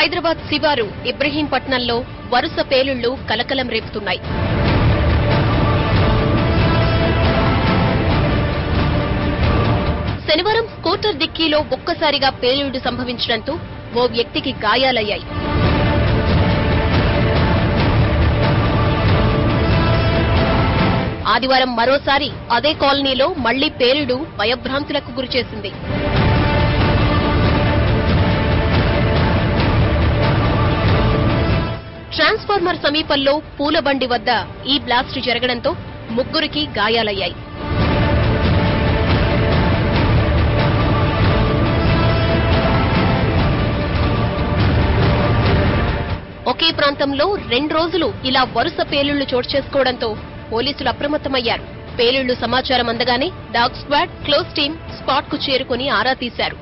హైదరాబాద్ శివారు ఇబ్రహీంపట్నంలో వరుస పేలుళ్లు కలకలం రేపుతున్నాయి శనివారం స్కూటర్ డిక్కీలో ఒక్కసారిగా పేలుళ్లు సంభవించడంతో ఓ వ్యక్తికి గాయాలయ్యాయి ఆదివారం మరోసారి అదే కాలనీలో మళ్లీ పేలుడు భయభ్రాంతులకు గురిచేసింది ట్రాన్స్ఫార్మర్ సమీపంలో పూల బండి వద్ద ఈ బ్లాస్ట్ జరగడంతో ముగ్గురికి గాయాలయ్యాయి ఒకే ప్రాంతంలో రెండు రోజులు ఇలా వరుస పేలుళ్లు చోటు చేసుకోవడంతో పోలీసులు అప్రమత్తమయ్యారు పేలుళ్లు సమాచారం అందగానే dog squad clues team spot కు చేరుకుని ఆరా తీశారు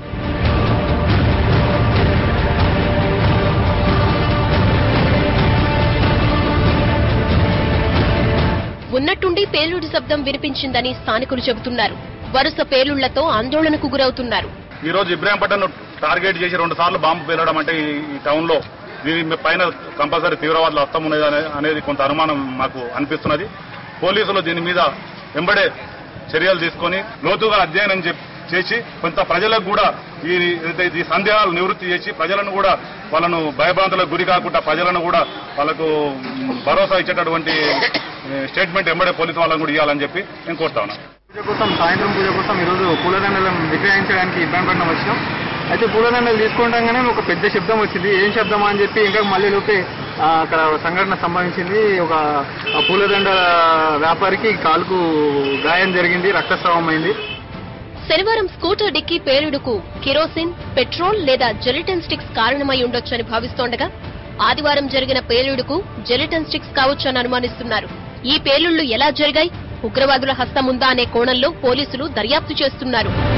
ఉన్నట్టుండి పేలుడు శబ్దం వినిపించిందని స్థానికులు చెబుతున్నారు వరుస పేలుళ్లతో ఆందోళనకు గురవుతున్నారు ఈ రోజు ఇబ్రాహీంపట్నం టార్గెట్ చేసి రెండు సార్లు బాంబు పేలడం అంటే ఈ ఈ టౌన్ లో దీని పైన కంపల్సరీ తీవ్రవాదులు హస్తం ఉన్నది అనే- అనేది కొంత అనుమానం మాకు అనిపిస్తున్నది పోలీసులు దీని మీద వెంబడే చర్యలు తీసుకొని లోతుగా అధ్యయనం చెప్- చేసి కొంత ప్రజలకు కూడా ఈ ఏదైతే ఈ సందేహాలు నివృత్తి చేసి ప్రజలను కూడా వాళ్ళను భయభ్రాంతులకు గురి కాకుండా ప్రజలను కూడా వాళ్ళకు మ్, భరోసా ఇచ్చేటటువంటి ఏ, స్టేట్మెంట్ వెంబడే పోలీసు వాళ్ళని కూడా ఇవ్వాలని చెప్పి నేను కోరుతా ఉన్నాను పూజ కోసం సాయంత్రం పూజ కోసం ఈరోజు పూలదండలను విక్రయించడానికి ఇబ్రాహీంపట్నం వచ్చినాం అయితే పూలదండలు తీసుకుంటాగానే ఒక పెద్ద శబ్దం వచ్చింది ఏం శబ్దమా అని చెప్పి ఇంకా మళ్ళీ లోపే ఆ, అక్కడ సంఘటన సంభవించింది ఒక ఆ పూలదండ వ్యాపారికి కాలుకు గాయం జరిగింది రక్తస్రావం అయింది శనివారం స్కూటర్ డిక్కీ పేలుడుకు కిరోసిన్ పెట్రోల్ లేదా జెలిటన్ స్టిక్స్ కారణమై ఉండొచ్చని భావిస్తోండగా ఆదివారం జరిగిన పేలుడుకు జెలిటన్ స్టిక్స్ కావచ్చని అనుమానిస్తున్నారు ఈ పేలుళ్లు ఎలా జరిగాయి ఉగ్రవాదుల హస్తముందా అనే కోణంలో పోలీసులు దర్యాప్తు చేస్తున్నారు